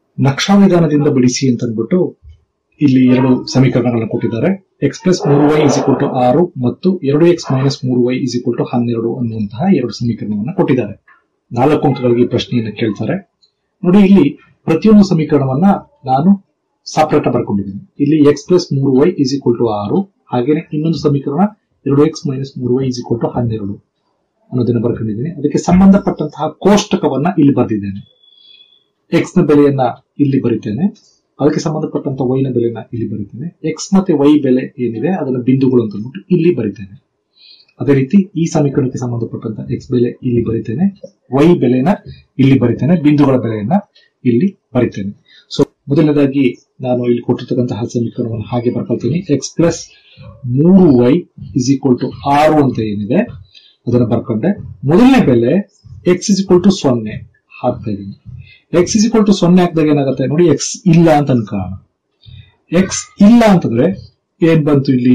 ನಕ್ಷಾ ವಿಧಾನದಿಂದ ಬಿಡಿಸಿ ಅಂತ ಅಂದ್ಬಿಟ್ಟು ಇಲ್ಲಿ ಎರಡು ಸಮೀಕರಣಗಳನ್ನ ಕೊಟ್ಟಿದ್ದಾರೆ ಎಕ್ಸ್ ಪ್ಲಸ್ ಮೂರು ವೈ ಇಸ್ ಟು ಆರು ಮತ್ತು ಎರಡು ಎಕ್ಸ್ ಮೈನಸ್ ಮೂರು ವೈ ಇಸ್ ಟು ಹನ್ನೆರಡು ಅನ್ನುವಂತಹ ಎರಡು ಸಮೀಕರಣವನ್ನ ಕೊಟ್ಟಿದ್ದಾರೆ ನಾಲ್ಕು ಅಂಕಗಳಿಗೆ ಈ ಪ್ರಶ್ನೆಯನ್ನು ಕೇಳ್ತಾರೆ ನೋಡಿ ಇಲ್ಲಿ ಪ್ರತಿಯೊಂದು ಸಮೀಕರಣವನ್ನ ನಾನು ಸಪರೇಟ್ ಬರ್ಕೊಂಡಿದ್ದೀನಿ ಇಲ್ಲಿ ಎಕ್ಸ್ ಪ್ಲಸ್ ಮೂರು ವೈ ಇಸ್ ಟು ಆರು ಹಾಗೇನೆ ಇನ್ನೊಂದು ಸಮೀಕರಣ ಎರಡು ಎಕ್ಸ್ ಮೈನಸ್ ಮೂರು ವೈ ಇಸ್ ಟು ಹನ್ನೆರಡು ಅನ್ನೋದನ್ನ ಬರ್ಕೊಂಡಿದ್ದೀನಿ ಅದಕ್ಕೆ ಸಂಬಂಧಪಟ್ಟಂತಹ ಕೋಷ್ಟಕವನ್ನ ಇಲ್ಲಿ ಬರೆದಿದ್ದೇನೆ ಎಕ್ಸ್ ನ ಬೆಲೆಯನ್ನ ಇಲ್ಲಿ ಬರಿತೇನೆ ಅದಕ್ಕೆ ಸಂಬಂಧಪಟ್ಟಂತ ವೈ ನ ಬೆಲೆನ ಇಲ್ಲಿ ಬರಿತೇನೆ ಎಕ್ಸ್ ಮತ್ತೆ ವೈ ಬೆಲೆ ಏನಿದೆ ಅದನ್ನ ಬಿಂದುಗಳು ಅಂತ ಅಂದ್ಬಿಟ್ಟು ಇಲ್ಲಿ ಬರಿತೇನೆ ಅದೇ ರೀತಿ ಈ ಸಮೀಕರಣಕ್ಕೆ ಸಂಬಂಧಪಟ್ಟಂತ ಎಕ್ಸ್ ಬೆಲೆ ಇಲ್ಲಿ ಬರಿತೇನೆ ವೈ ಬೆಲೆನ ಇಲ್ಲಿ ಬರಿತೇನೆ ಬಿಂದುಗಳ ಬೆಲೆಯನ್ನ ಇಲ್ಲಿ ಬರಿತೇನೆ ಸೊ ಮೊದಲನೇದಾಗಿ ನಾನು ಇಲ್ಲಿ ಕೊಟ್ಟಿರ್ತಕ್ಕಂತಹ ಸಮೀಕರಣವನ್ನು ಹಾಗೆ ಬರ್ಕೊಳ್ತೀನಿ ಎಕ್ಸ್ ಪ್ಲಸ್ ಮೂರು ವೈ ಇಸ್ ಈಕ್ವಲ್ ಟು ಆರು ಅಂತ ಏನಿದೆ ಅದನ್ನ ಬರ್ಕೊಂಡೆ ಮೊದಲನೇ ಬೆಲೆ ಎಕ್ಸ್ ಇಸ್ ಈಕ್ವಲ್ ಟು ಸೊನ್ನೆ ಹಾಕ್ತಾ ಇದ್ದೀನಿ ಎಕ್ಸ್ ಇಸ್ ಈಕ್ವಲ್ ಟು ಸೊನ್ನೆ ಹಾಕಿದಾಗ ಏನಾಗುತ್ತೆ ನೋಡಿ ಎಕ್ಸ್ ಇಲ್ಲ ಅಂತ ಅನ್ಕೋಣ ಎಕ್ಸ್ ಇಲ್ಲ ಅಂತಂದ್ರೆ ಏನ್ ಬಂತು ಇಲ್ಲಿ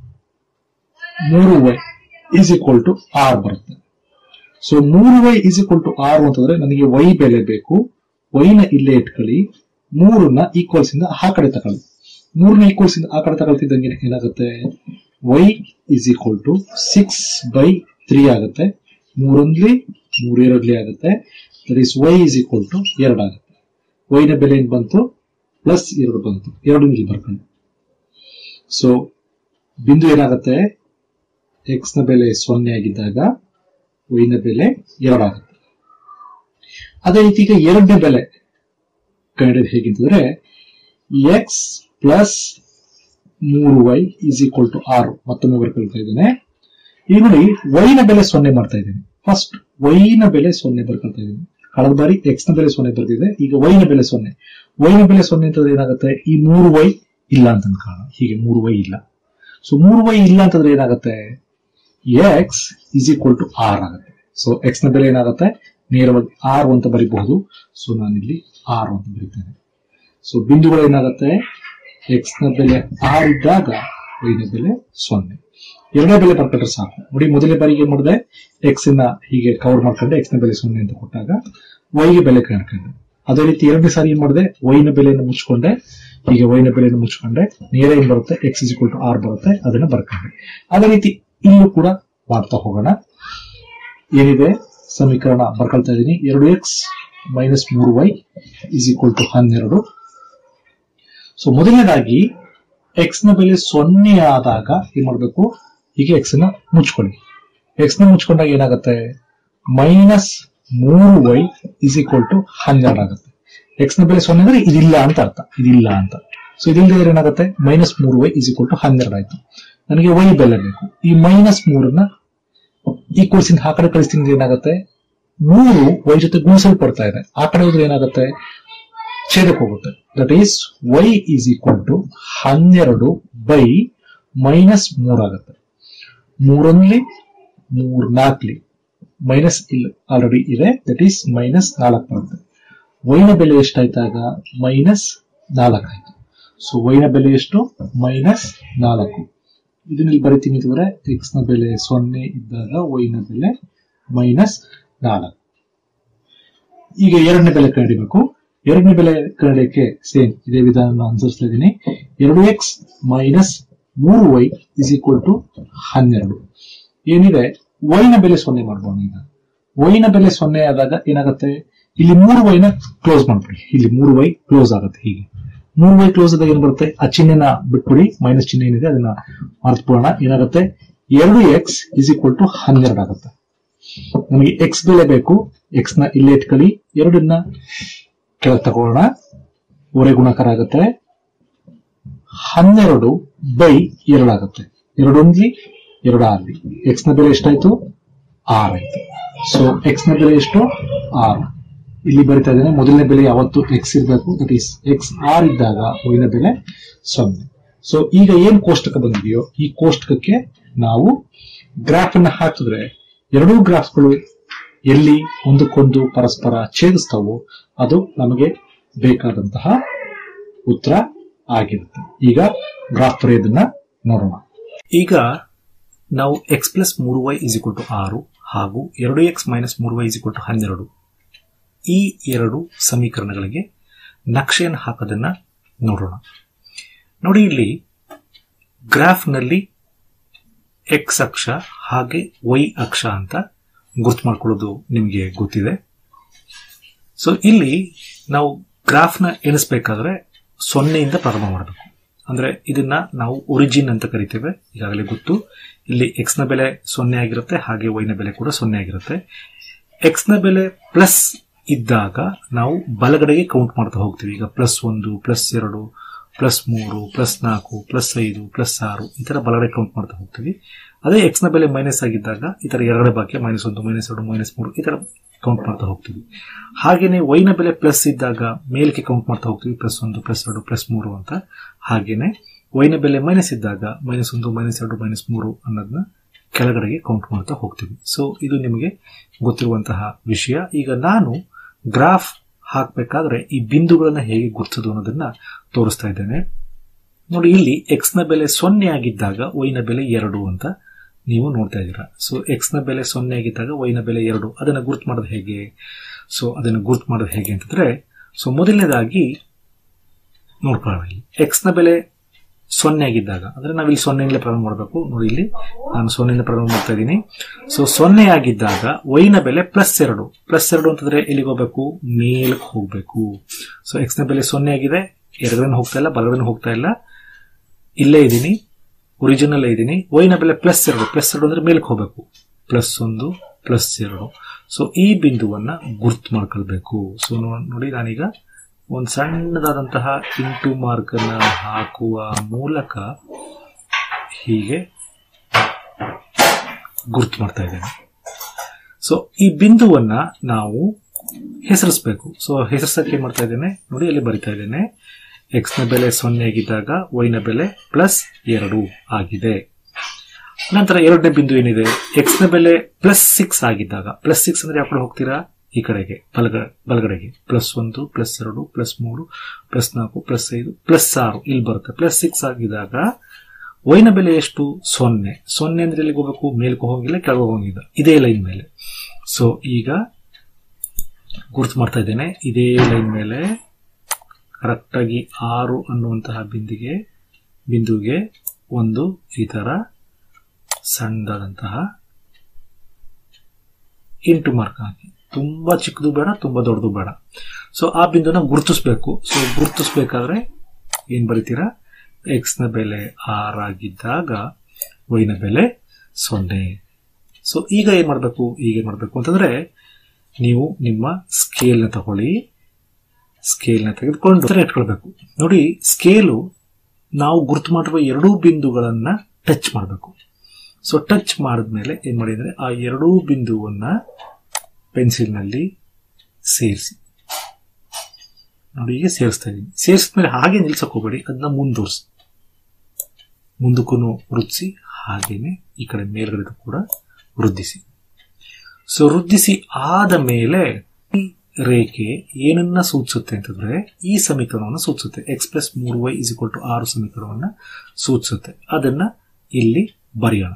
ಮೂರು ವೈ ಇಸ್ ಈಕ್ವಲ್ ಟು ಆರ್ ಬರುತ್ತೆ ಸೊ ಮೂರು ವೈ ಇಸ್ ಈಕ್ವಲ್ ಟು ಆರು ಅಂತಂದ್ರೆ ನನಗೆ ವೈ ಬೆಲೆ ಬೇಕು ವೈನ ಇಲ್ಲೇ ಇಟ್ಕೊಳ್ಳಿ ಮೂರನ್ನ ಈಕ್ವಲ್ಸ್ ಇಂದ ಆ ಕಡೆ ತಗೊಳ್ಳಿ ಮೂರನ್ನ ಈಕ್ವಲ್ಸ್ ಇಂದ ಆ ಕಡೆ ತಗೊಳ್ತಿದ್ದಂಗೆ ಏನಾಗುತ್ತೆ y is equal to six by three ಆಗುತ್ತೆ ಮೂರೊಂದ್ಲಿ ಮೂರು ಎರಡ್ಲಿ ಆಗುತ್ತೆ that is y is equal to ಎರಡು ಆಗುತ್ತೆ ವೈನ ಬೆಲೆ ಏನ್ ಬಂತು ಪ್ಲಸ್ ಎರಡು ಬಂತು ಎರಡು ಇಲ್ಲಿ ಬರ್ಕೊಂಡು ಸೊ ಬಿಂದು ಏನಾಗುತ್ತೆ ಎಕ್ಸ್ ನ ಬೆಲೆ ಸೊನ್ನೆ ಆಗಿದ್ದಾಗ ವೈನ ಬೆಲೆ ಎರಡಾಗುತ್ತೆ ಅದೇ ರೀತಿ ಈಗ ಎರಡನೇ ಬೆಲೆ ಕಂಡಿದ್ದು ಹೇಗಿಂತಂದ್ರೆ ಎಕ್ಸ್ ಪ್ಲಸ್ ಮೂರು ವೈ ಇಸ್ ಈಕ್ವಲ್ ಟು ಆರು ಮತ್ತೊಮ್ಮೆ ಬರ್ಕೊಳ್ತಾ ಇದ್ದೇನೆ ಈಗ ನೋಡಿ ವೈನ ಬೆಲೆ ಸೊನ್ನೆ ಮಾಡ್ತಾ ಇದ್ದೀನಿ ಫಸ್ಟ್ ವೈನ ಬೆಲೆ ಸೊನ್ನೆ ಬರ್ಕೊಳ್ತಾ ಇದ್ದೀನಿ ಕಳೆದ ಬಾರಿ ಎಕ್ಸ್ ನ ಬೆಲೆ ಸೊನ್ನೆ ಬರ್ತಿದೆ ಈಗ ವೈನ ಬೆಲೆ ಸೊನ್ನೆ ವೈನ ಬೆಲೆ ಸೊನ್ನೆ ಅಂತಂದ್ರೆ ಏನಾಗುತ್ತೆ ಈ ಮೂರು ವೈ ಇಲ್ಲ ಅಂತ ಅನ್ಕೋಣ ಹೀಗೆ ಮೂರು ವೈ ಇಲ್ಲ ಸೊ ಮೂರು ವೈ ಇಲ್ಲ ಅಂತಂದ್ರೆ ಏನಾಗುತ್ತೆ ಎಕ್ಸ್ ಇಸ್ ಈಕ್ವಲ್ ಟು ಆರ್ ಆಗುತ್ತೆ ಸೊ ಎಕ್ಸ್ ನ ಬೆಲೆ ಏನಾಗುತ್ತೆ ನೇರವಾಗಿ ಆರು ಅಂತ ಬರೀಬಹುದು ಸೊ ನಾನಿಲ್ಲಿ ಆರು ಅಂತ ಬರೀತೇನೆ ಸೊ ಬಿಂದುಗಳು ಏನಾಗುತ್ತೆ ಎಕ್ಸ್ ನ ಬೆಲೆ ಆರ್ ಇದ್ದಾಗ ವೈನ ಬೆಲೆ ಸೊನ್ನೆ ಎರಡನೇ ಬೆಲೆ ಬರ್ಕೊಂಡ್ರೆ ಸಾಕು ನೋಡಿ ಮೊದಲನೇ ಬಾರಿಗೆ ಏನ್ ಮಾಡಿದೆ ಎಕ್ಸ್ ನ ಹೀಗೆ ಕವರ್ ಮಾಡ್ಕೊಂಡೆ ಎಕ್ಸ್ ನ ಬೆಲೆ ಸೊನ್ನೆ ಅಂತ ಕೊಟ್ಟಾಗ ವೈಗೆ ಬೆಲೆ ಕಂಡ್ಕೊಂಡೆ ಅದೇ ರೀತಿ ಎರಡನೇ ಸಾರಿ ಏನ್ ಮಾಡಿದೆ ವೈನ ಬೆಲೆಯನ್ನು ಮುಚ್ಕೊಂಡೆ ಹೀಗೆ ವೈನ ಬೆಲೆಯನ್ನು ಮುಚ್ಕೊಂಡೆ ನೇರ ಏನ್ ಬರುತ್ತೆ ಎಕ್ಸ್ ಇಸ್ ಟು ಆರ್ ಬರುತ್ತೆ ಅದನ್ನ ಬರ್ಕೊಂಡೆ ಅದೇ ರೀತಿ ಇಲ್ಲೂ ಕೂಡ ಮಾಡ್ತಾ ಹೋಗೋಣ ಏನಿದೆ ಸಮೀಕರಣ ಬರ್ಕೊಳ್ತಾ ಇದ್ದೀನಿ ಎರಡು ಎಕ್ಸ್ ಮೈನಸ್ ಮೂರು ವೈ ಇಸ್ ಈಕ್ವಲ್ ಟು ಹನ್ನೆರಡು ಸೊ ಮೊದಲನೇದಾಗಿ ಎಕ್ಸ್ ನ ಬೆಲೆ ಸೊನ್ನೆ ಆದಾಗ ಏನ್ ಮಾಡ್ಬೇಕು ಹೀಗೆ ಎಕ್ಸ್ ನ ಮುಚ್ಕೊಳ್ಳಿ ಎಕ್ಸ್ ನ ಮುಚ್ಕೊಂಡಾಗ ಏನಾಗುತ್ತೆ ಮೈನಸ್ ಮೂರು ವೈ ಇಸ್ ಈಕ್ವಲ್ ಟು ಹನ್ನೆರಡು ಆಗುತ್ತೆ ಎಕ್ಸ್ ನ ಬೆಲೆ ಸೊನ್ನೆ ಅಂದ್ರೆ ಇದಿಲ್ಲ ಅಂತ ಅರ್ಥ ಇದಿಲ್ಲ ಅಂತ ಸೊ ಇದಿಲ್ಲದೆ ಏನಾಗುತ್ತೆ ಮೈನಸ್ ಮೂರು ವೈ ಇಸ್ ಈಕ್ವಲ್ ಟು ಹನ್ನೆರಡು ಆಯ್ತು ನನಗೆ ವೈ ಬೆಲೆ ಬೇಕು ಈ ಮೈನಸ್ ಮೂರನ್ನ ಈಕ್ವಲ್ಸ್ ಇಂದ ಆ ಕಡೆ ಕಳಿಸ್ತೀನಿ ಏನಾಗುತ್ತೆ ಮೂರು ವೈ ಜೊತೆ ಗುಣಿಸಲ್ಪಡ್ತಾ ಇದೆ ಆ ಕಡೆ ಹೋದ್ರೆ ಏನಾಗುತ್ತೆ ಛೇದಕ್ಕೆ ಹೋಗುತ್ತೆ that is y is equal to ಹನ್ನೆರಡು ಬೈ ಮೈನಸ್ ಮೂರಾಗುತ್ತೆ ಮೂರೊಂದ್ಲಿ ಮೂರ್ ನಾಲ್ಕಲಿ ಮೈನಸ್ ಇಲ್ಲ ಆಲ್ರೆಡಿ ಇದೆ ದಟ್ ಈಸ್ ಮೈನಸ್ ನಾಲ್ಕು ಬರುತ್ತೆ ವೈನ ಬೆಲೆ ಎಷ್ಟಾಯ್ತಾಗ ಮೈನಸ್ ನಾಲ್ಕು ಆಯ್ತು ಸೊ ವೈನ ಬೆಲೆ ಎಷ್ಟು ಮೈನಸ್ ನಾಲ್ಕು ಇದನ್ನಲ್ಲಿ ಬರಿತೀನಿ ಅಂತಂದ್ರೆ ಎಕ್ಸ್ ನ ಬೆಲೆ ಸೊನ್ನೆ ಇದ್ದಾಗ ವೈನ ಬೆಲೆ ಮೈನಸ್ ನಾಲ್ಕು ಈಗ ಎರಡನೇ ಬೆಲೆ ಕಂಡಿಬೇಕು ಎರಡನೇ ಬೆಲೆ ಕಂಡಿಕ್ಕೆ ಸೇಮ್ ಇದೇ ವಿಧಾನ ಅನುಸರಿಸ್ತಾ ಇದ್ದೀನಿ ಎರಡು ಎಕ್ಸ್ ಮೈನಸ್ ಮೂರು ವೈ ಇಸ್ ಈಕ್ವಲ್ ಟು ಹನ್ನೆರಡು ಏನಿದೆ ವೈನ ಬೆಲೆ ಸೊನ್ನೆ ಮಾಡ್ಬೋದು ಈಗ ವೈನ ಬೆಲೆ ಸೊನ್ನೆ ಆದಾಗ ಏನಾಗುತ್ತೆ ಇಲ್ಲಿ ಮೂರು ವೈನ ಕ್ಲೋಸ್ ಮಾಡ್ಬಿಡಿ ಇಲ್ಲಿ ಮೂರು ವೈ ಕ್ಲೋಸ್ ಆಗುತ್ತೆ ಹೀಗೆ ಮೂರು ವೈ ಕ್ಲೋಸ್ ಆದಾಗ ಏನ್ ಬರುತ್ತೆ ಆ ಚಿಹ್ನೆನ ಬಿಟ್ಬಿಡಿ ಮೈನಸ್ ಚಿಹ್ನೆ ಏನಿದೆ ಅದನ್ನ ಮರ್ತ್ಬಿಡೋಣ ಏನಾಗುತ್ತೆ ಎರಡು ಎಕ್ಸ್ ಇಸ್ ಈಕ್ವಲ್ ಟು ಹನ್ನೆರಡು ಆಗುತ್ತೆ ನಮಗೆ ಎಕ್ಸ್ ಬೆಲೆ ಬೇಕು ಎಕ್ಸ್ ನ ಇಲ್ಲೇ ಇಟ್ಕೊಳ್ಳಿ ಎರಡನ್ನ ಕೆಳಗೆ ತಗೊಳ್ಳೋಣ ಒರೆ ಗುಣಾಕಾರ ಆಗುತ್ತೆ ಹನ್ನೆರಡು ಬೈ ಎರಡಾಗುತ್ತೆ ಎರಡೊಂದ್ಲಿ ಎರಡು ಆರ್ಲಿ ಎಕ್ಸ್ ನ ಬೆಲೆ ಎಷ್ಟಾಯ್ತು ಆರ್ ಆಯ್ತು ಸೊ ಎಕ್ಸ್ ನ ಬೆಲೆ ಎಷ್ಟು ಆರು ಇಲ್ಲಿ ಬರಿತಾ ಇದ್ದೇನೆ ಮೊದಲನೇ ಬೆಲೆ ಯಾವತ್ತು ಎಕ್ಸ್ ಇರಬೇಕು ದಟ್ ಈಸ್ ಎಕ್ಸ್ ಆರ್ ಇದ್ದಾಗ ವೈನ ಬೆಲೆ ಸೊನ್ನೆ ಸೊ ಈಗ ಏನ್ ಕೋಷ್ಟಕ ಬಂದಿದೆಯೋ ಈ ಕೋಷ್ಟಕಕ್ಕೆ ನಾವು ಗ್ರಾಫ್ ಅನ್ನ ಹಾಕಿದ್ರೆ ಎರಡೂ ಗ್ರಾಫ್ಗಳು ಎಲ್ಲಿ ಒಂದಕ್ಕೊಂದು ಪರಸ್ಪರ ಛೇದಿಸ್ತಾವೋ ಅದು ನಮಗೆ ಬೇಕಾದಂತಹ ಉತ್ತರ ಆಗಿರುತ್ತೆ ಈಗ ಗ್ರಾಫ್ ಬರೆಯೋದನ್ನ ನೋಡೋಣ ಈಗ ನಾವು ಎಕ್ಸ್ ಪ್ಲಸ್ ಮೂರು ವೈ ಇಸ್ ಇಕ್ವಲ್ ಟು ಆರು ಹಾಗೂ ಎರಡು ಎಕ್ಸ್ ಮೈನಸ್ ಮೂರು ವೈ ಇಸ್ ಇಕ್ವಲ್ ಟು ಹನ್ನೆರಡು ಈ ಎರಡು ಸಮೀಕರಣಗಳಿಗೆ ನಕ್ಷೆಯನ್ನು ಹಾಕೋದನ್ನ ನೋಡೋಣ ನೋಡಿ ಇಲ್ಲಿ ಗ್ರಾಫ್ನಲ್ಲಿ ಎಕ್ಸ್ ಅಕ್ಷ ಹಾಗೆ ವೈ ಅಕ್ಷ ಅಂತ ಗುರ್ತು ಮಾಡ್ಕೊಳ್ಳೋದು ನಿಮಗೆ ಗೊತ್ತಿದೆ ಸೊ ಇಲ್ಲಿ ನಾವು ಗ್ರಾಫ್ನ ಎಣಿಸ್ಬೇಕಾದ್ರೆ ಸೊನ್ನೆಯಿಂದ ಪ್ರಾರಂಭ ಮಾಡಬೇಕು ಅಂದ್ರೆ ಇದನ್ನ ನಾವು ಒರಿಜಿನ್ ಅಂತ ಕರಿತೇವೆ ಈಗಾಗಲೇ ಗೊತ್ತು ಇಲ್ಲಿ ಎಕ್ಸ್ ನ ಬೆಲೆ ಸೊನ್ನೆ ಆಗಿರುತ್ತೆ ಹಾಗೆ ವೈ ನ ಬೆಲೆ ಕೂಡ ಸೊನ್ನೆ ಆಗಿರುತ್ತೆ ಎಕ್ಸ್ ನ ಬೆಲೆ ಪ್ಲಸ್ ಇದ್ದಾಗ ನಾವು ಬಲಗಡೆಗೆ ಕೌಂಟ್ ಮಾಡ್ತಾ ಹೋಗ್ತೀವಿ ಈಗ ಪ್ಲಸ್ ಒಂದು ಪ್ಲಸ್ ಎರಡು ಪ್ಲಸ್ ಮೂರು ಪ್ಲಸ್ ನಾಲ್ಕು ಪ್ಲಸ್ ಐದು ಪ್ಲಸ್ ಆರು ಈ ತರ ಬಲಗಡೆ ಕೌಂಟ್ ಮಾಡ್ತಾ ಹೋಗ್ತೀವಿ ಅದೇ ಎಕ್ಸ್ ನ ಬೆಲೆ ಮೈನಸ್ ಆಗಿದ್ದಾಗ ಈ ತರ ಎರಡನೇ ಭಾಗ್ಯ ಮೈನಸ್ ಒಂದು ಮೈನಸ್ ಎರಡು ಮೈನಸ್ ಮೂರು ಈ ತರ ಕೌಂಟ್ ಮಾಡ್ತಾ ಹೋಗ್ತೀವಿ ಹಾಗೇನೆ ವೈ ನ ಬೆಲೆ ಪ್ಲಸ್ ಇದ್ದಾಗ ಮೇಲ್ಗೆ ಕೌಂಟ್ ಮಾಡ್ತಾ ಹೋಗ್ತೀವಿ ಪ್ಲಸ್ ಒಂದು ಪ್ಲಸ್ ಎರಡು ಪ್ಲಸ್ ಮೂರು ಅಂತ ಹಾಗೇನೆ ವೈ ನ ಬೆಲೆ ಮೈನಸ್ ಇದ್ದಾಗ ಮೈನಸ್ ಒಂದು ಮೈನಸ್ ಎರಡು ಮೈನಸ್ ಮೂರು ಅನ್ನೋದನ್ನ ಕೆಳಗಡೆಗೆ ಕೌಂಟ್ ಮಾಡ್ತಾ ಹೋಗ್ತೀವಿ ಸೊ ಇದು ನಿಮಗೆ ಗೊತ್ತಿರುವಂತಹ ವಿಷಯ ಈಗ ನಾನು ಗ್ರಾಫ್ ಹಾಕಬೇಕಾದ್ರೆ ಈ ಬಿಂದುಗಳನ್ನ ಹೇಗೆ ಗುರ್ತಿಸೋದು ಅನ್ನೋದನ್ನ ತೋರಿಸ್ತಾ ಇದ್ದೇನೆ ನೋಡಿ ಇಲ್ಲಿ ಎಕ್ಸ್ ನ ಬೆಲೆ ಸೊನ್ನೆ ಆಗಿದ್ದಾಗ ವೈ ನ ಬೆಲೆ ಎರಡು ಅಂತ ನೀವು ನೋಡ್ತಾ ಇದ್ದೀರಾ ಸೊ ಎಕ್ಸ್ ನ ಬೆಲೆ ಸೊನ್ನೆ ಆಗಿದ್ದಾಗ ವೈ ನ ಬೆಲೆ ಎರಡು ಅದನ್ನ ಗುರ್ತು ಮಾಡೋದು ಹೇಗೆ ಸೊ ಅದನ್ನು ಗುರ್ತು ಮಾಡೋದು ಹೇಗೆ ಅಂತಂದ್ರೆ ಸೊ ಮೊದಲನೇದಾಗಿ ನೋಡ್ಕೊಳ್ಳೋಣ ಇಲ್ಲಿ ಎಕ್ಸ್ ನ ಬೆಲೆ ಸೊನ್ನೆ ಆಗಿದ್ದಾಗ ಅಂದ್ರೆ ನಾವಿಲ್ಲಿ ಸೊನ್ನೆಯಿಂದಲೇ ಪ್ರಾರಂಭ ಮಾಡಬೇಕು ನೋಡಿ ಇಲ್ಲಿ ನಾನು ಸೊನ್ನೆಯಿಂದ ಪ್ರಾರಂಭ ಮಾಡ್ತಾ ಇದ್ದೀನಿ ಸೊ ಸೊನ್ನೆ ಆಗಿದ್ದಾಗ ವೈನ ಬೆಲೆ ಪ್ಲಸ್ ಎರಡು ಪ್ಲಸ್ ಎರಡು ಅಂತಂದ್ರೆ ಎಲ್ಲಿಗೆ ಹೋಗ್ಬೇಕು ಮೇಲ್ಗೆ ಹೋಗ್ಬೇಕು ಸೊ ಎಕ್ಸ್ ನ ಬೆಲೆ ಸೊನ್ನೆ ಆಗಿದೆ ಎಡಗಡೆ ಹೋಗ್ತಾ ಇಲ್ಲ ಬಲಗಡೆ ಹೋಗ್ತಾ ಇಲ್ಲ ಇಲ್ಲೇ ಇದ್ದೀನಿ ಒರಿಜಿನಲ್ ಇದ್ದೀನಿ ವೈನ ಬೆಲೆ ಪ್ಲಸ್ ಎರಡು ಪ್ಲಸ್ ಎರಡು ಅಂದ್ರೆ ಮೇಲ್ಗೆ ಹೋಗ್ಬೇಕು ಪ್ಲಸ್ ಒಂದು ಪ್ಲಸ್ ಎರಡು ಸೊ ಈ ಬಿಂದುವನ್ನ ಗುರ್ತು ಮಾಡ್ಕೊಳ್ಬೇಕು ಸೊ ನೋಡಿ ನಾನೀಗ ಒಂದು ಸಣ್ಣದಾದಂತಹ ಇಂಟು ಮಾರ್ಕ್ ಅನ್ನ ಹಾಕುವ ಮೂಲಕ ಹೀಗೆ ಗುರ್ತು ಮಾಡ್ತಾ ಇದ್ದೇನೆ ಸೊ ಈ ಬಿಂದುವನ್ನ ನಾವು ಹೆಸರಿಸಬೇಕು ಸೊ ಹೆಸರಿಸಕ್ಕೆ ಏನ್ ಮಾಡ್ತಾ ಇದ್ದೇನೆ ನೋಡಿ ಅಲ್ಲಿ ಬರಿತಾ ಇದ್ದೇನೆ ಎಕ್ಸ್ ನ ಬೆಲೆ ಸೊನ್ನೆ ಆಗಿದ್ದಾಗ ವೈ ನ ಬೆಲೆ ಪ್ಲಸ್ ಎರಡು ಆಗಿದೆ ನಂತರ ಎರಡನೇ ಬಿಂದು ಏನಿದೆ ಎಕ್ಸ್ ನ ಬೆಲೆ ಪ್ಲಸ್ ಸಿಕ್ಸ್ ಆಗಿದ್ದಾಗ ಪ್ಲಸ್ ಸಿಕ್ಸ್ ಅಂದ್ರೆ ಯಾವ ಕಡೆ ಹೋಗ್ತೀರಾ ಈ ಕಡೆಗೆ ಬಲಗ ಬಲಗಡೆಗೆ ಪ್ಲಸ್ ಒಂದು ಪ್ಲಸ್ ಎರಡು ಪ್ಲಸ್ ಮೂರು ಪ್ಲಸ್ ನಾಲ್ಕು ಪ್ಲಸ್ ಐದು ಪ್ಲಸ್ ಆರು ಇಲ್ಲಿ ಬರುತ್ತೆ ಪ್ಲಸ್ ಸಿಕ್ಸ್ ಆಗಿದಾಗ ವೈನ ಬೆಲೆ ಎಷ್ಟು ಸೊನ್ನೆ ಸೊನ್ನೆ ಅಂದ್ರೆ ಎಲ್ಲಿಗೆ ಹೋಗ್ಬೇಕು ಮೇಲ್ಗೆ ಹೋಗಿಲ್ಲ ಕೆಳಗೆ ಹೋಗಿಲ್ಲ ಇದೇ ಲೈನ್ ಮೇಲೆ ಸೊ ಈಗ ಗುರ್ತು ಮಾಡ್ತಾ ಇದ್ದೇನೆ ಇದೇ ಲೈನ್ ಮೇಲೆ ಕರೆಕ್ಟ್ ಆಗಿ ಆರು ಅನ್ನುವಂತಹ ಬಿಂದಿಗೆ ಬಿಂದುಗೆ ಒಂದು ಈ ತರ ಸಣ್ಣದಾದಂತಹ ಇಂಟು ಮಾರ್ಕ್ ಹಾಕಿ ತುಂಬಾ ಚಿಕ್ಕದು ಬೇಡ ತುಂಬಾ ದೊಡ್ಡದು ಬೇಡ ಸೊ ಆ ಬಿಂದುನ ಗುರುತಿಸ್ಬೇಕು ಸೊ ಗುರುತಿಸ್ಬೇಕಾದ್ರೆ ಏನ್ ಬರಿತೀರಾ ಎಕ್ಸ್ ನ ಬೆಲೆ ಆರ್ ಆಗಿದ್ದಾಗ ವೈ ನ ಬೆಲೆ ಸೊನ್ನೆ ಸೊ ಈಗ ಏನ್ ಮಾಡ್ಬೇಕು ಈಗ ಏನ್ ಮಾಡ್ಬೇಕು ಅಂತಂದ್ರೆ ನೀವು ನಿಮ್ಮ ಸ್ಕೇಲ್ ನ ತಗೊಳ್ಳಿ ಸ್ಕೇಲ್ ನ ತೆಗೆದುಕೊಂಡು ಹತ್ರ ಇಟ್ಕೊಳ್ಬೇಕು ನೋಡಿ ಸ್ಕೇಲು ನಾವು ಗುರುತು ಮಾಡಿರುವ ಎರಡೂ ಬಿಂದುಗಳನ್ನ ಟಚ್ ಮಾಡಬೇಕು ಸೊ ಟಚ್ ಮಾಡಿದ್ಮೇಲೆ ಏನ್ ಮಾಡಿ ಅಂದ್ರೆ ಆ ಎರಡೂ ಬಿಂದುವನ್ನ ಪೆನ್ಸಿಲ್ನಲ್ಲಿ ಸೇರಿಸಿ ನೋಡಿ ಈಗ ಸೇರಿಸ್ತಾ ಇದ್ದೀನಿ ಸೇರಿಸಿದ್ಮೇಲೆ ಹಾಗೆ ನಿಲ್ಸಕ್ ಹೋಗ್ಬೇಡಿ ಅದನ್ನ ಮುಂದುವರ್ಸಿ ಮುಂದಕ್ಕೂ ವೃದ್ಧಿಸಿ ಹಾಗೇನೆ ಈ ಕಡೆ ಮೇಲ್ಗಡೆ ಕೂಡ ವೃದ್ಧಿಸಿ ಸೊ ವೃದ್ಧಿಸಿ ಆದ ಮೇಲೆ ಈ ರೇಖೆ ಏನನ್ನ ಸೂಚಿಸುತ್ತೆ ಅಂತಂದ್ರೆ ಈ ಸಮೀಕರಣವನ್ನು ಸೂಚಿಸುತ್ತೆ ಎಕ್ಸ್ ಪ್ಲಸ್ ಮೂರು ವೈ ಇಸ್ ಟು ಆರು ಸಮೀಕರಣವನ್ನ ಸೂಚಿಸುತ್ತೆ ಅದನ್ನ ಇಲ್ಲಿ ಬರೆಯೋಣ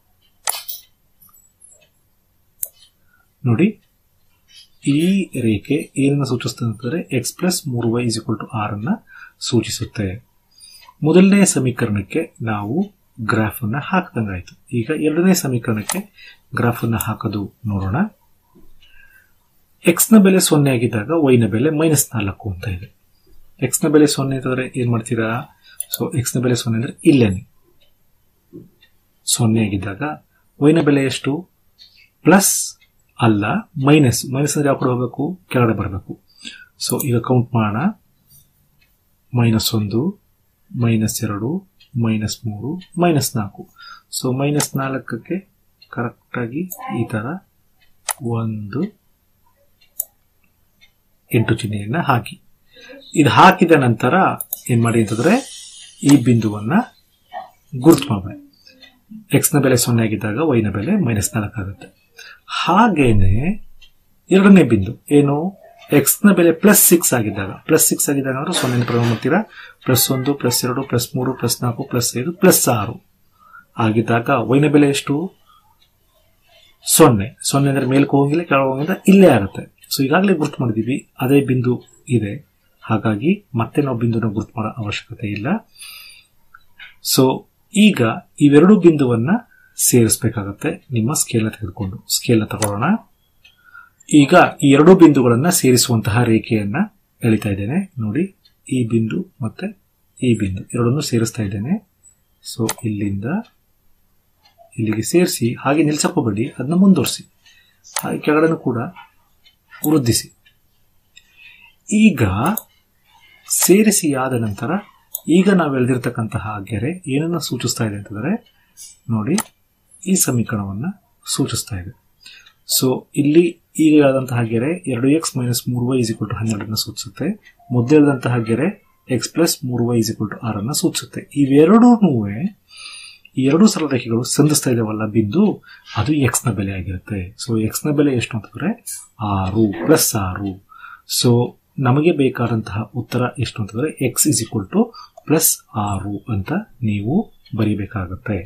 ನೋಡಿ ಈ ರೇಖೆ ಏನನ್ನ ಸೂಚಿಸುತ್ತೆ ಅಂತಂದ್ರೆ ಎಕ್ಸ್ ಪ್ಲಸ್ ಮೂರು ವೈ ಇಸ್ ಟು ಆರ್ ಅನ್ನ ಸೂಚಿಸುತ್ತೆ ಮೊದಲನೇ ಸಮೀಕರಣಕ್ಕೆ ನಾವು ಗ್ರಾಫ್ ಅನ್ನ ಹಾಕದಂಗಾಯ್ತು ಈಗ ಎರಡನೇ ಸಮೀಕರಣಕ್ಕೆ ಗ್ರಾಫ್ ಅನ್ನ ಹಾಕೋದು ನೋಡೋಣ ಎಕ್ಸ್ ನ ಬೆಲೆ ಸೊನ್ನೆ ಆಗಿದ್ದಾಗ ವೈ ನ ಬೆಲೆ ಮೈನಸ್ ನಾಲ್ಕು ಅಂತ ಇದೆ ಎಕ್ಸ್ ನ ಬೆಲೆ ಸೊನ್ನೆ ಅಂತಂದ್ರೆ ಏನ್ ಮಾಡ್ತೀರಾ ಸೊ ಎಕ್ಸ್ ನ ಬೆಲೆ ಸೊನ್ನೆ ಅಂದ್ರೆ ಇಲ್ಲೇನೆ ಸೊನ್ನೆ ಆಗಿದ್ದಾಗ ವೈ ನ ಬೆಲೆ ಎಷ್ಟು ಪ್ಲಸ್ ಅಲ್ಲ ಮೈನಸ್ ಮೈನಸ್ ಅಂದ್ರೆ ಯಾವ ಕಡೆ ಹೋಗಬೇಕು ಕೆಳಗಡೆ ಬರಬೇಕು ಸೊ ಈಗ ಕೌಂಟ್ ಮಾಡೋಣ ಮೈನಸ್ ಒಂದು ಮೈನಸ್ ಎರಡು ಮೈನಸ್ ಮೂರು ಮೈನಸ್ ನಾಲ್ಕು ಸೊ ಮೈನಸ್ ನಾಲ್ಕಕ್ಕೆ ಕರೆಕ್ಟಾಗಿ ಈ ತರ ಒಂದು ಎಂಟು ಚಿಹ್ನೆಯನ್ನ ಹಾಕಿ ಇದು ಹಾಕಿದ ನಂತರ ಏನ್ ಮಾಡಿ ಅಂತಂದ್ರೆ ಈ ಬಿಂದುವನ್ನ ಗುರುತು ಮಾಡಬೇಡಿ ಎಕ್ಸ್ ನ ಬೆಲೆ ಸೊನ್ನೆ ಆಗಿದ್ದಾಗ ವೈ ನ ಬೆಲೆ ಮೈನಸ್ ನಾಲ್ಕು ಆಗುತ್ತೆ ಹಾಗೇನೆ ಎರಡನೇ ಬಿಂದು ಏನು ಎಕ್ಸ್ ನ ಬೆಲೆ ಪ್ಲಸ್ ಸಿಕ್ಸ್ ಆಗಿದ್ದಾಗ ಪ್ಲಸ್ ಸಿಕ್ಸ್ ಆಗಿದ್ದಾಗ ಅಂದ್ರೆ ಸೊನ್ನೆ ಪ್ರಾರಂಭ ಮಾಡ್ತೀರಾ ಪ್ಲಸ್ ಒಂದು ಪ್ಲಸ್ ಎರಡು ಪ್ಲಸ್ ಮೂರು ಪ್ಲಸ್ ನಾಲ್ಕು ಪ್ಲಸ್ ಐದು ಪ್ಲಸ್ ಆರು ಆಗಿದ್ದಾಗ ವೈನ ಬೆಲೆ ಎಷ್ಟು ಸೊನ್ನೆ ಸೊನ್ನೆ ಅಂದ್ರೆ ಮೇಲ್ಕೆ ಹೋಗಿಲ್ಲ ಕೆಳಗೆ ಹೋಗಿಲ್ಲ ಇಲ್ಲೇ ಆಗುತ್ತೆ ಸೊ ಈಗಾಗಲೇ ಗುರ್ತು ಮಾಡಿದೀವಿ ಅದೇ ಬಿಂದು ಇದೆ ಹಾಗಾಗಿ ಮತ್ತೆ ನಾವು ಬಿಂದುವನ್ನು ಗುರುತು ಮಾಡೋ ಅವಶ್ಯಕತೆ ಇಲ್ಲ ಸೊ ಈಗ ಇವೆರಡು ಬಿಂದುವನ್ನ ಸೇರಿಸಬೇಕಾಗತ್ತೆ ನಿಮ್ಮ ಸ್ಕೇಲ್ ತೆಗೆದುಕೊಂಡು ಸ್ಕೇಲ್ ತಗೊಳ್ಳೋಣ ಈಗ ಈ ಎರಡು ಬಿಂದುಗಳನ್ನ ಸೇರಿಸುವಂತಹ ರೇಖೆಯನ್ನ ಎಳಿತಾ ಇದ್ದೇನೆ ನೋಡಿ ಈ ಬಿಂದು ಮತ್ತೆ ಈ ಬಿಂದು ಎರಡನ್ನು ಸೇರಿಸ್ತಾ ಇದ್ದೇನೆ ಸೊ ಇಲ್ಲಿಂದ ಇಲ್ಲಿಗೆ ಸೇರಿಸಿ ಹಾಗೆ ನಿಲ್ಸಕ್ ಹೋಗಬೇಡಿ ಅದನ್ನ ಮುಂದುವರಿಸಿ ಹಾಗೆ ಕೆಳಗಡೆನೂ ಕೂಡ ವೃದ್ಧಿಸಿ ಈಗ ಸೇರಿಸಿ ಆದ ನಂತರ ಈಗ ನಾವು ಎಳೆದಿರ್ತಕ್ಕಂತಹ ಗೆರೆ ಏನನ್ನ ಸೂಚಿಸ್ತಾ ಇದೆ ಅಂತಂದ್ರೆ ನೋಡಿ ಈ ಸಮೀಕರಣವನ್ನ ಸೂಚಿಸ್ತಾ ಇದೆ ಸೊ ಇಲ್ಲಿ ಈಗ ಹೇಳಿದಂತಹ ಗೆರೆ ಎರಡು ಎಕ್ಸ್ ಮೈನಸ್ ಮೂರು ವೈ ಇಸ್ ಟು ಹನ್ನೆರಡನ್ನ ಸೂಚಿಸುತ್ತೆ ಮೊದಲು ಹೇಳಿದಂತಹ ಗೆರೆ ಎಕ್ಸ್ ಪ್ಲಸ್ ಮೂರು ವೈ ಇಸ್ ಟು ಆರನ್ನ ಸೂಚಿಸುತ್ತೆ ಇವೆರಡೂ ಈ ಎರಡು ಸರಳರೇಖೆಗಳು ಸಂಧಿಸ್ತಾ ಇದಾವಲ್ಲ ಬಿಂದು ಅದು ಎಕ್ಸ್ ನ ಬೆಲೆ ಆಗಿರುತ್ತೆ ಸೊ ಎಕ್ಸ್ ನ ಬೆಲೆ ಎಷ್ಟು ಅಂತಂದ್ರೆ ಆರು ಪ್ಲಸ್ ಆರು ಸೊ ನಮಗೆ ಬೇಕಾದಂತಹ ಉತ್ತರ ಎಷ್ಟು ಅಂತಂದ್ರೆ x is equal to plus ಆರು ಅಂತ ನೀವು ಬರೀಬೇಕಾಗತ್ತೆ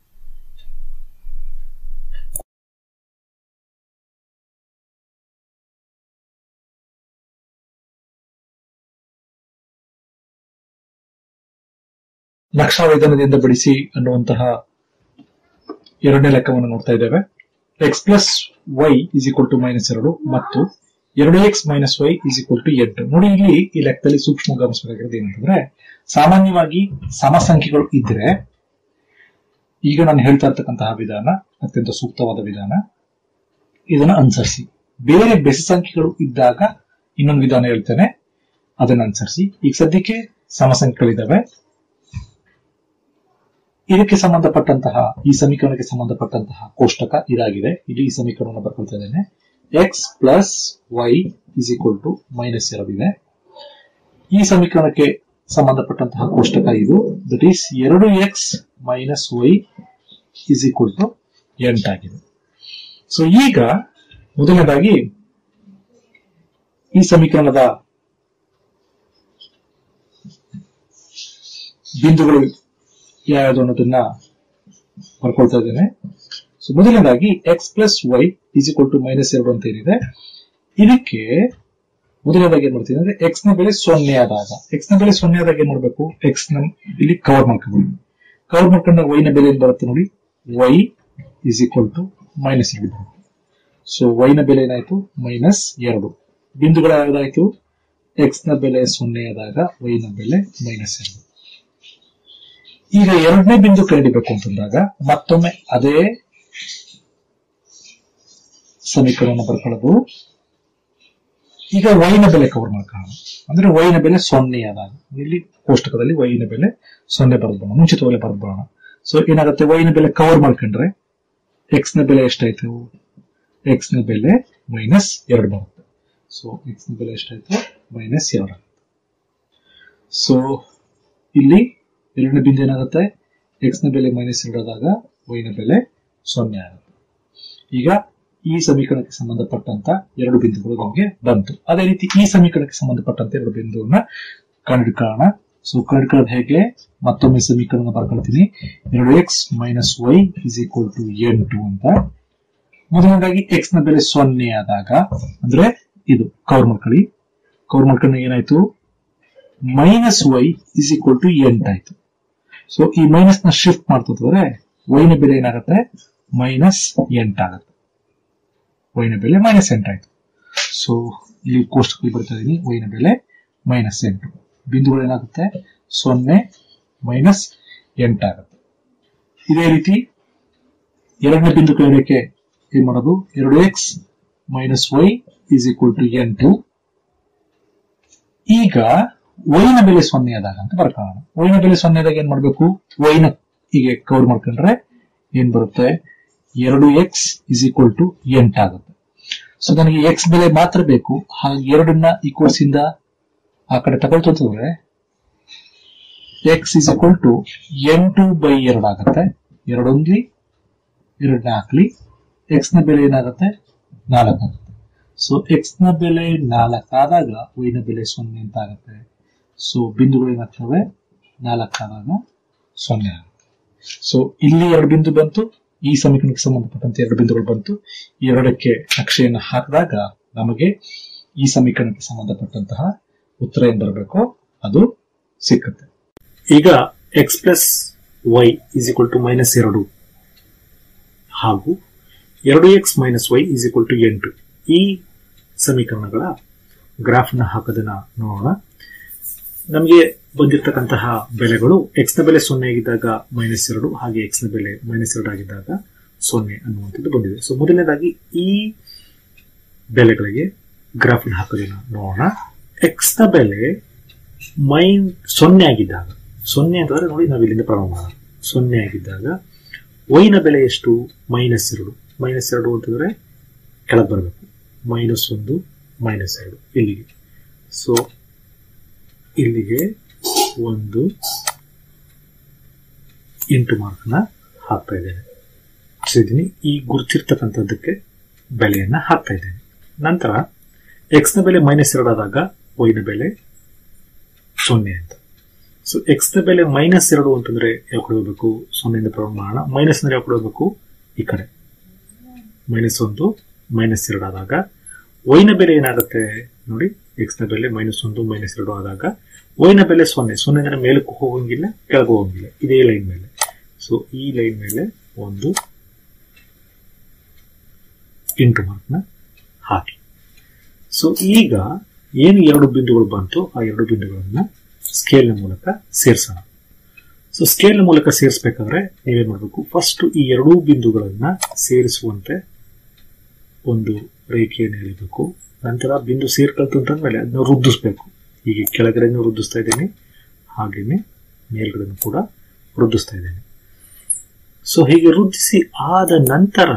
ನಕ್ಷಾವೇದನದಿಂದ ಬಿಡಿಸಿ ಅನ್ನುವಂತಹ ಎರಡನೇ ಲೆಕ್ಕವನ್ನು ನೋಡ್ತಾ ಇದ್ದೇವೆ x plus y is equal to minus ಎರಡು ಮತ್ತು ಎರಡು x minus y is equal to ಎಂಟು ನೋಡಿ ಇಲ್ಲಿ ಈ ಲೆಕ್ಕದಲ್ಲಿ ಸೂಕ್ಷ್ಮ ಗಮನಿಸಬೇಕಾಗಿರೋದು ಏನಂತಂದ್ರೆ ಸಾಮಾನ್ಯವಾಗಿ ಸಮಸಂಖ್ಯೆಗಳು ಇದ್ರೆ ಈಗ ನಾನು ಹೇಳ್ತಾ ಇರ್ತಕ್ಕಂತಹ ವಿಧಾನ ಅತ್ಯಂತ ಸೂಕ್ತವಾದ ವಿಧಾನ ಇದನ್ನ ಅನುಸರಿಸಿ ಬೇರೆ ಬೆಸ ಸಂಖ್ಯೆಗಳು ಇದ್ದಾಗ ಇನ್ನೊಂದು ವಿಧಾನ ಹೇಳ್ತೇನೆ ಅದನ್ನ ಅನುಸರಿಸಿ ಈಗ ಸದ್ಯಕ್ಕೆ ಸಮಸಂಖ್ಯೆಗಳಿದ್ದಾವೆ ಇದಕ್ಕೆ ಸಂಬಂಧಪಟ್ಟಂತಹ ಈ ಸಮೀಕರಣಕ್ಕೆ ಸಂಬಂಧಪಟ್ಟಂತಹ ಕೋಷ್ಟಕ ಇದಾಗಿದೆ ಇಲ್ಲಿ ಈ ಸಮೀಕರಣವನ್ನು ಬರ್ಕೊಳ್ತಾ ಇದ್ದೇನೆ x plus y is equal to minus ಎರಡು ಇದೆ ಈ ಸಮೀಕರಣಕ್ಕೆ ಸಂಬಂಧಪಟ್ಟಂತಹ ಕೋಷ್ಟಕ ಇದು ದಟ್ ಈಸ್ ಎರಡು x minus y is equal to ಎಂಟಾಗಿದೆ ಸೊ ಈಗ ಮೊದಲನೇದಾಗಿ ಈ ಸಮೀಕರಣದ ಬಿಂದುಗಳು ಯಾವುದು ಅನ್ನೋದನ್ನ ಬರ್ಕೊಳ್ತಾ ಇದ್ದೇನೆ ಸೊ ಮೊದಲನೇದಾಗಿ x plus y is equal to minus ಎರಡು ಅಂತ ಏನಿದೆ ಇದಕ್ಕೆ ಮೊದಲನೇದಾಗಿ ಏನ್ ಮಾಡ್ತೀನಿ ಅಂದ್ರೆ ಎಕ್ಸ್ ನ ಬೆಲೆ ಸೊನ್ನೆ ಆದಾಗ ಎಕ್ಸ್ ನ ಬೆಲೆ ಸೊನ್ನೆ ಆದಾಗ ಏನ್ ಮಾಡ್ಬೇಕು ಎಕ್ಸ್ ನ ಇಲ್ಲಿ ಕವರ್ ಮಾಡ್ಕೋಬಹುದು ಕವರ್ ಮಾಡ್ಕೊಂಡಾಗ ವೈ ನ ಬೆಲೆ ಏನ್ ಬರುತ್ತೆ ನೋಡಿ y is equal to minus ಎರಡು ಬರುತ್ತೆ ಸೊ ವೈ ನ ಬೆಲೆ ಏನಾಯ್ತು ಮೈನಸ್ ಎರಡು ಬಿಂದುಗಳು ಯಾವ್ದಾಯ್ತು ಎಕ್ಸ್ ನ ಬೆಲೆ ಸೊನ್ನೆ ಆದಾಗ ವೈ ನ ಬೆಲೆ ಮೈನಸ್ ಎರಡು ಈಗ ಎರಡನೇ ಬಿಂದು ಕಂಡಿಬೇಕು ಅಂತಂದಾಗ ಮತ್ತೊಮ್ಮೆ ಅದೇ ಸಮೀಕರಣವನ್ನು ಬರ್ಕೊಳ್ಳೋದು ಈಗ ವೈನ ಬೆಲೆ ಕವರ್ ಮಾಡ್ಕೊಳ್ಳೋಣ ಅಂದ್ರೆ ವೈನ ಬೆಲೆ ಸೊನ್ನೆ ಆದಾಗ ಇಲ್ಲಿ ಕೋಷ್ಟಕದಲ್ಲಿ ವೈನ ಬೆಲೆ ಸೊನ್ನೆ ಬರೆದ್ಬೋಣ ಮುಂಚಿತವಾಗಿ ಬರೆದ್ಬೋಣ ಸೊ ಏನಾಗುತ್ತೆ ವೈನ ಬೆಲೆ ಕವರ್ ಮಾಡ್ಕೊಂಡ್ರೆ ಎಕ್ಸ್ ನ ಬೆಲೆ ಎಷ್ಟಾಯ್ತು ಎಕ್ಸ್ ನ ಬೆಲೆ ಮೈನಸ್ ಎರಡು ಬರುತ್ತೆ ಸೊ ಎಕ್ಸ್ ನ ಬೆಲೆ ಎಷ್ಟಾಯ್ತು ಮೈನಸ್ ಎರಡು ಸೊ ಇಲ್ಲಿ ಎರಡನೇ ಬಿಂದು ಏನಾಗುತ್ತೆ ಎಕ್ಸ್ ನ ಬೆಲೆ ಮೈನಸ್ ಎರಡು ಆದಾಗ ವೈ ನ ಬೆಲೆ ಸೊನ್ನೆ ಆಗುತ್ತೆ ಈಗ ಈ ಸಮೀಕರಣಕ್ಕೆ ಸಂಬಂಧಪಟ್ಟಂತ ಎರಡು ಬಿಂದುಗಳು ನಮಗೆ ಬಂತು ಅದೇ ರೀತಿ ಈ ಸಮೀಕರಣಕ್ಕೆ ಸಂಬಂಧಪಟ್ಟಂತ ಎರಡು ಬಿಂದುವನ್ನ ಕಂಡುಹಿಡ್ಕೊಳ್ಳೋಣ ಸೊ ಕಂಡುಹಿಡ್ಕೊಳ್ಳೋದು ಹೇಗೆ ಮತ್ತೊಮ್ಮೆ ಸಮೀಕರಣ ಬರ್ಕೊಳ್ತೀನಿ ಎರಡು x minus y is equal to ಎಂಟು ಅಂತ ಮೊದಲನೇದಾಗಿ ಎಕ್ಸ್ ನ ಬೆಲೆ ಸೊನ್ನೆ ಆದಾಗ ಅಂದ್ರೆ ಇದು ಕವರ್ ಮಾಡ್ಕೊಳ್ಳಿ ಕವರ್ ಮಾಡ್ಕೊಂಡಾಗ ಏನಾಯ್ತು minus y is equal to ಎಂಟಾಯ್ತು ಸೊ ಈ ಮೈನಸ್ ನ ಶಿಫ್ಟ್ ಮಾಡ್ತಿದ್ರೆ ವೈ ನ ಬೆಲೆ ಏನಾಗುತ್ತೆ ಮೈನಸ್ ಎಂಟಾಗುತ್ತೆ ವೈ ನ ಬೆಲೆ ಮೈನಸ್ ಎಂಟಾಯ್ತು ಸೊ ಇಲ್ಲಿ ಕೋಷ್ಟಕದಲ್ಲಿ ಬರ್ತಾ ಇದೀನಿ ವೈ ನ ಬೆಲೆ ಮೈನಸ್ ಎಂಟು ಬಿಂದುಗಳು ಏನಾಗುತ್ತೆ ಸೊನ್ನೆ ಮೈನಸ್ ಎಂಟಾಗುತ್ತೆ ಇದೇ ರೀತಿ ಎರಡನೇ ಬಿಂದು ಕಳೆಯೋಕೆ ಏನ್ ಮಾಡೋದು ಎರಡು x minus y is equal to ಎಂಟು ಈಗ ವೈನ ಬೆಲೆ ಸೊನ್ನೆ ಆದಾಗ ಅಂತ ಬರ್ಕೊಳ್ಳೋಣ ವೈನ ಬೆಲೆ ಸೊನ್ನೆ ಆದಾಗ ಏನ್ ಮಾಡ್ಬೇಕು ವೈನ ಹೀಗೆ ಕವರ್ ಮಾಡ್ಕೊಂಡ್ರೆ ಏನ್ ಬರುತ್ತೆ ಎರಡು ಎಕ್ಸ್ ಇಸ್ ಈಕ್ವಲ್ ಟು ಎಂಟಾಗುತ್ತೆ ಸೊ ನನಗೆ ಎಕ್ಸ್ ಬೆಲೆ ಮಾತ್ರ ಬೇಕು ಹಾಗೆ ಎರಡನ್ನ ಈಕ್ವಲ್ಸ್ ಇಂದ ಆ ಕಡೆ ತಗೊಳ್ತಂದ್ರೆ ಎಕ್ಸ್ ಇಸ್ ಈಕ್ವಲ್ ಟು ಎಂಟು ಬೈ ಎರಡು ಆಗುತ್ತೆ ಎರಡೊಂದ್ಲಿ ಎರಡನ್ನ ಹಾಕ್ಲಿ ಎಕ್ಸ್ ನ ಬೆಲೆ ಏನಾಗುತ್ತೆ ನಾಲ್ಕಾಗುತ್ತೆ ಸೊ ಎಕ್ಸ್ ನ ಬೆಲೆ ನಾಲ್ಕಾದಾಗ ವೈ ನ ಬೆಲೆ ಸೊನ್ನೆ ಅಂತ ಆಗುತ್ತೆ ಸೊ ಬಿಂದುಗಳು ಏನಾಗ್ತವೆ ನಾಲ್ಕಾದಾಗ ಸೊನ್ನೆ ಆಗುತ್ತೆ ಸೊ ಇಲ್ಲಿ ಎರಡು ಬಿಂದು ಬಂತು ಈ ಸಮೀಕರಣಕ್ಕೆ ಸಂಬಂಧಪಟ್ಟಂತೆ ಎರಡು ಬಿಂದುಗಳು ಬಂತು ಈ ಎರಡಕ್ಕೆ ನಕ್ಷೆಯನ್ನು ಹಾಕಿದಾಗ ನಮಗೆ ಈ ಸಮೀಕರಣಕ್ಕೆ ಸಂಬಂಧಪಟ್ಟಂತಹ ಉತ್ತರ ಏನ್ ಬರಬೇಕು ಅದು ಸಿಕ್ಕುತ್ತೆ ಈಗ x plus y is equal to minus ಎರಡು ಹಾಗೂ ಎರಡು x minus y is equal to ಎಂಟು ಈ ಸಮೀಕರಣಗಳ ಗ್ರಾಫ್ನ ಹಾಕೋದನ್ನ ನೋಡೋಣ ನಮಗೆ ಬಂದಿರತಕ್ಕಂತಹ ಬೆಲೆಗಳು ಎಕ್ಸ್ ನ ಬೆಲೆ ಸೊನ್ನೆ ಆಗಿದ್ದಾಗ ಮೈನಸ್ ಎರಡು ಹಾಗೆ ಎಕ್ಸ್ ನ ಬೆಲೆ ಮೈನಸ್ ಎರಡು ಆಗಿದ್ದಾಗ ಸೊನ್ನೆ ಅನ್ನುವಂಥದ್ದು ಬಂದಿದೆ ಸೊ ಮೊದಲನೇದಾಗಿ ಈ ಬೆಲೆಗಳಿಗೆ ಗ್ರಾಫ್ ಹಾಕೋದನ್ನ ನೋಡೋಣ ಎಕ್ಸ್ ನ ಬೆಲೆ ಮೈನ್ ಸೊನ್ನೆ ಆಗಿದ್ದಾಗ ಸೊನ್ನೆ ಅಂತಂದ್ರೆ ನೋಡಿ ನಾವು ಇಲ್ಲಿಂದ ಪ್ರಾರಂಭ ಮಾಡೋಣ ಸೊನ್ನೆ ಆಗಿದ್ದಾಗ ವೈನ ಬೆಲೆ ಎಷ್ಟು ಮೈನಸ್ ಎರಡು ಮೈನಸ್ ಎರಡು ಅಂತಂದ್ರೆ ಕೆಳಗೆ ಬರಬೇಕು ಮೈನಸ್ ಒಂದು ಮೈನಸ್ ಎರಡು ಇಲ್ಲಿಗೆ ಸೊ ಇಲ್ಲಿಗೆ ಒಂದು ಎಂಟು ಮಾರ್ಕ್ನ ಹಾಕ್ತಾ ಇದ್ದೇನೆ ಇದ್ದೀನಿ ಈ ಗುರುತಿರ್ತಕ್ಕಂಥದ್ದಕ್ಕೆ ಬೆಲೆಯನ್ನ ಹಾಕ್ತಾ ಇದ್ದೇನೆ ನಂತರ ಎಕ್ಸ್ ನ ಬೆಲೆ ಮೈನಸ್ ಎರಡು ಆದಾಗ ವೈನ ಬೆಲೆ ಸೊನ್ನೆ ಅಂತ ಸೊ ಎಕ್ಸ್ ನ ಬೆಲೆ ಮೈನಸ್ ಎರಡು ಅಂತಂದ್ರೆ ಯಾವ ಕಡೆ ಹೋಗ್ಬೇಕು ಸೊನ್ನೆಯಿಂದ ಪ್ರಾರಂಭ ಮಾಡೋಣ ಮೈನಸ್ ಅಂದ್ರೆ ಯಾವ ಕಡೆ ಹೋಗ್ಬೇಕು ಈ ಕಡೆ ಮೈನಸ್ ಒಂದು ಮೈನಸ್ ಎರಡು ಆದಾಗ ವೈನ ಬೆಲೆ ಏನಾಗುತ್ತೆ ನೋಡಿ ಎಕ್ಸ್ ನ ಬೆಲೆ ಮೈನಸ್ ಒಂದು ಮೈನಸ್ ಎರಡು ಆದಾಗ ವೈನ ಬೆಲೆ ಸೊನ್ನೆ ಸೊನ್ನೆ ಅಂದ್ರೆ ಮೇಲಕ್ಕೂ ಹೋಗಂಗಿಲ್ಲ ಕೆಳಗೆ ಹೋಗಂಗಿಲ್ಲ ಇದೇ ಲೈನ್ ಮೇಲೆ ಸೊ ಈ ಲೈನ್ ಮೇಲೆ ಒಂದು ಇಂಟು ಮಾರ್ಕ್ನ ಹಾಕಿ ಸೊ ಈಗ ಏನು ಎರಡು ಬಿಂದುಗಳು ಬಂತು ಆ ಎರಡು ಬಿಂದುಗಳನ್ನ ಸ್ಕೇಲ್ನ ಮೂಲಕ ಸೇರಿಸೋಣ ಸೊ ಸ್ಕೇಲ್ನ ಮೂಲಕ ಸೇರಿಸಬೇಕಾದ್ರೆ ನೀವೇನ್ ಮಾಡಬೇಕು ಫಸ್ಟ್ ಈ ಎರಡೂ ಬಿಂದುಗಳನ್ನ ಸೇರಿಸುವಂತೆ ಒಂದು ರೇಖೆಯನ್ನು ಎಳಿಬೇಕು ನಂತರ ಬಿಂದು ಸೇರ್ಕಲ್ತು ಅಂತಂದ್ಮೇಲೆ ಅದನ್ನ ವೃದ್ಧಿಸ್ಬೇಕು ಹೀಗೆ ಕೆಳಗಡೆನೂ ವೃದ್ಧಿಸ್ತಾ ಇದ್ದೇನೆ ಹಾಗೇನೆ ಮೇಲ್ಗಡೆನೂ ಕೂಡ ವೃದ್ಧಿಸ್ತಾ ಇದ್ದೇನೆ ಸೊ ಹೀಗೆ ವೃದ್ಧಿಸಿ ಆದ ನಂತರ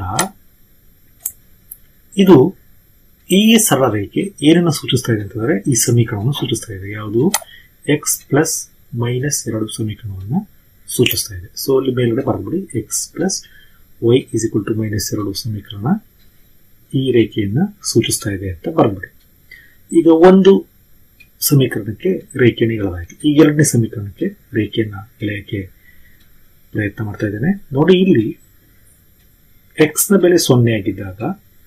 ಇದು ಈ ಸರಳ ರೇಖೆ ಏನನ್ನ ಸೂಚಿಸ್ತಾ ಇದೆ ಅಂತಂದ್ರೆ ಈ ಸಮೀಕರಣವನ್ನು ಸೂಚಿಸ್ತಾ ಇದೆ ಯಾವುದು ಎಕ್ಸ್ ಪ್ಲಸ್ ಮೈನಸ್ ಎರಡು ಸಮೀಕರಣವನ್ನು ಸೂಚಿಸ್ತಾ ಇದೆ ಸೊ ಅಲ್ಲಿ ಮೇಲ್ಗಡೆ ಬರೆದ್ಬಿಡಿ x plus y is equal to minus ಎರಡು ಸಮೀಕರಣ ಈ ರೇಖೆಯನ್ನ ಸೂಚಿಸ್ತಾ ಇದೆ ಅಂತ ಬರೆದ್ಬಿಡಿ ಈಗ ಒಂದು ಸಮೀಕರಣಕ್ಕೆ ರೇಖೆಯನ್ನು ಎಳೆದಾಯ್ತು ಈ ಎರಡನೇ ಸಮೀಕರಣಕ್ಕೆ ರೇಖೆಯನ್ನ ಎಳೆಯಕ್ಕೆ ಪ್ರಯತ್ನ ಮಾಡ್ತಾ ಇದ್ದೇನೆ ನೋಡಿ ಇಲ್ಲಿ ಎಕ್ಸ್ ನ ಬೆಲೆ ಸೊನ್ನೆ ಆಗಿದ್ದಾಗ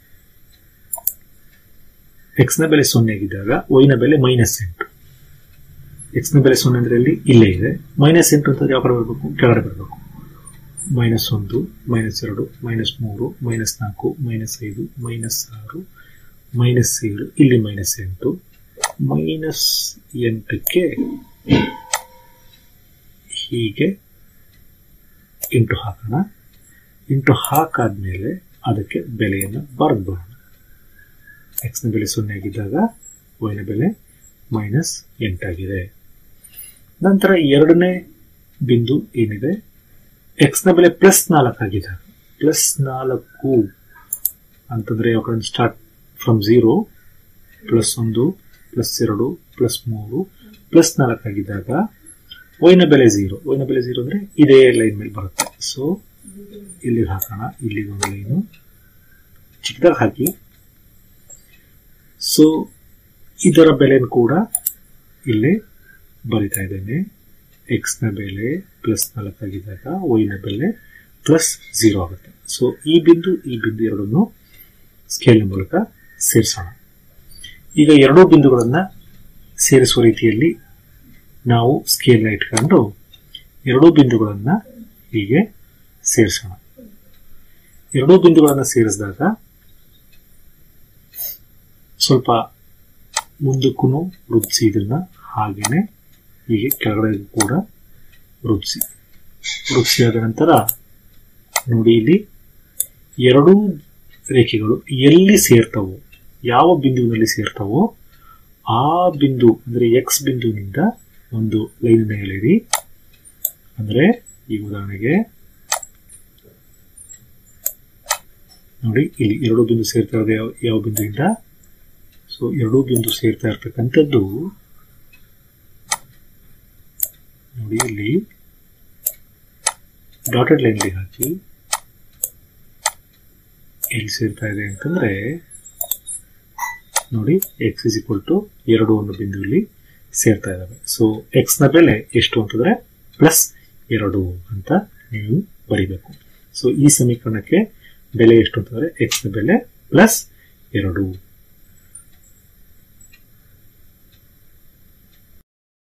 ಎಕ್ಸ್ ನ ಬೆಲೆ ಸೊನ್ನೆ ಆಗಿದ್ದಾಗ ವೈ ನ ಬೆಲೆ ಮೈನಸ್ ಎಂಟು ಎಕ್ಸ್ ನ ಬೆಲೆ ಸೊನ್ನೆ ಅಂದ್ರೆ ಇಲ್ಲಿ ಇಲ್ಲೇ ಇದೆ ಮೈನಸ್ ಎಂಟು ಅಂತ ಯಾವ ಕಡೆ ಬರಬೇಕು ಕೆಳಗಡೆ ಬರಬೇಕು ಮೈನಸ್ ಒಂದು ಮೈನಸ್ ಎರಡು ಮೈನಸ್ ಮೂರು ಮೈನಸ್ ನಾಲ್ಕು ಮೈನಸ್ ಐದು ಮೈನಸ್ ಆರು ಮೈನಸ್ ಏಳು ಇಲ್ಲಿ ಮೈನಸ್ ಎಂಟು ಮೈನಸ್ ಎಂಟಕ್ಕೆ ಹೀಗೆ ಇಂಟು ಹಾಕೋಣ ಇಂಟು ಹಾಕಾದ್ಮೇಲೆ ಅದಕ್ಕೆ ಬೆಲೆಯನ್ನು ಬರೆದ್ಬಿಡೋಣ ಎಕ್ಸ್ ನ ಬೆಲೆ ಸೊನ್ನೆ ಆಗಿದ್ದಾಗ ವೈನ ಬೆಲೆ ಮೈನಸ್ ಎಂಟಾಗಿದೆ ನಂತರ ಎರಡನೇ ಬಿಂದು ಏನಿದೆ ಎಕ್ಸ್ ನ ಬೆಲೆ ಪ್ಲಸ್ ನಾಲ್ಕು ಆಗಿದೆ ಪ್ಲಸ್ ನಾಲ್ಕು ಅಂತಂದ್ರೆ ಯಾವ ಕಡೆ ಸ್ಟಾರ್ಟ್ ಫ್ರಮ್ ಝೀರೋ ಪ್ಲಸ್ ಒಂದು ಪ್ಲಸ್ ಎರಡು ಪ್ಲಸ್ ಮೂರು ಪ್ಲಸ್ ನಾಲ್ಕು ಆಗಿದ್ದಾಗ ವೈನ ಬೆಲೆ ಝೀರೋ ವೈನ ಬೆಲೆ ಝೀರೋ ಅಂದ್ರೆ ಇದೇ ಲೈನ್ ಮೇಲೆ ಬರುತ್ತೆ ಸೊ ಇಲ್ಲಿಗೆ ಹಾಕೋಣ ಇಲ್ಲಿಗೆ ಒಂದು ಲೈನು ಚಿಕ್ಕದಾಗಿ ಹಾಕಿ ಸೊ ಇದರ ಬೆಲೆನು ಕೂಡ ಇಲ್ಲಿ ಬರಿತಾ ಇದ್ದೇನೆ ಎಕ್ಸ್ ನ ಬೆಲೆ ಪ್ಲಸ್ ನಾಲ್ಕು ಆಗಿದ್ದಾಗ ವೈನ ಬೆಲೆ ಪ್ಲಸ್ ಝೀರೋ ಆಗುತ್ತೆ ಸೊ ಈ ಬಿಂದು ಈ ಬಿಂದು ಎರಡನ್ನು ಸ್ಕೇಲ್ ಮೂಲಕ ಸೇರಿಸೋಣ ಈಗ ಎರಡೂ ಬಿಂದುಗಳನ್ನ ಸೇರಿಸುವ ರೀತಿಯಲ್ಲಿ ನಾವು ಸ್ಕೇಲ್ನ ಇಟ್ಕೊಂಡು ಎರಡೂ ಬಿಂದುಗಳನ್ನ ಹೀಗೆ ಸೇರಿಸೋಣ ಎರಡೂ ಬಿಂದುಗಳನ್ನ ಸೇರಿಸಿದಾಗ ಸ್ವಲ್ಪ ಮುಂದಕ್ಕೂ ವೃದ್ಧಿಸಿ ಇದನ್ನ ಹಾಗೇನೆ ಹೀಗೆ ಕೆಳಗಡೆ ಕೂಡ ವೃದ್ಧಿಸಿ ವೃದ್ಧಿಸಿಯಾದ ನಂತರ ನೋಡಿ ಇಲ್ಲಿ ಎರಡೂ ರೇಖೆಗಳು ಎಲ್ಲಿ ಸೇರ್ತವೋ ಯಾವ ಬಿಂದುವಿನಲ್ಲಿ ಸೇರ್ತಾವೋ ಆ ಬಿಂದು ಅಂದ್ರೆ ಎಕ್ಸ್ ಬಿಂದುವಿನಿಂದ ಒಂದು ಲೈನ್ ಎಳೆಯಿರಿ ಅಂದ್ರೆ ಈ ಉದಾಹರಣೆಗೆ ನೋಡಿ ಇಲ್ಲಿ ಎರಡು ಬಿಂದು ಸೇರ್ತಾ ಇರೋದು ಯಾವ ಯಾವ ಬಿಂದುವಿಂದ ಸೊ ಎರಡೂ ಬಿಂದು ಸೇರ್ತಾ ಇರ್ತಕ್ಕಂಥದ್ದು ನೋಡಿ ಇಲ್ಲಿ ಡಾಟೆಡ್ ಲೈನ್ಲಿ ಹಾಕಿ ಎಲ್ಲಿ ಸೇರ್ತಾ ಇದೆ ಅಂತಂದ್ರೆ ನೋಡಿ ಎಕ್ಸ್ ಇಸ್ ಈಕ್ವಲ್ ಟು ಎರಡು ಒಂದು ಬಿಂದುವಿಲ್ಲಿ ಸೇರ್ತಾ ಇದ್ದಾವೆ ಸೊ ಎಕ್ಸ್ ನ ಬೆಲೆ ಎಷ್ಟು ಅಂತಂದ್ರೆ ಪ್ಲಸ್ ಎರಡು ಅಂತ ನೀವು ಬರಿಬೇಕು ಸೊ ಈ ಸಮೀಕರಣಕ್ಕೆ ಬೆಲೆ ಎಷ್ಟು ಅಂತಂದ್ರೆ ಎಕ್ಸ್ ನ ಬೆಲೆ ಪ್ಲಸ್ ಎರಡು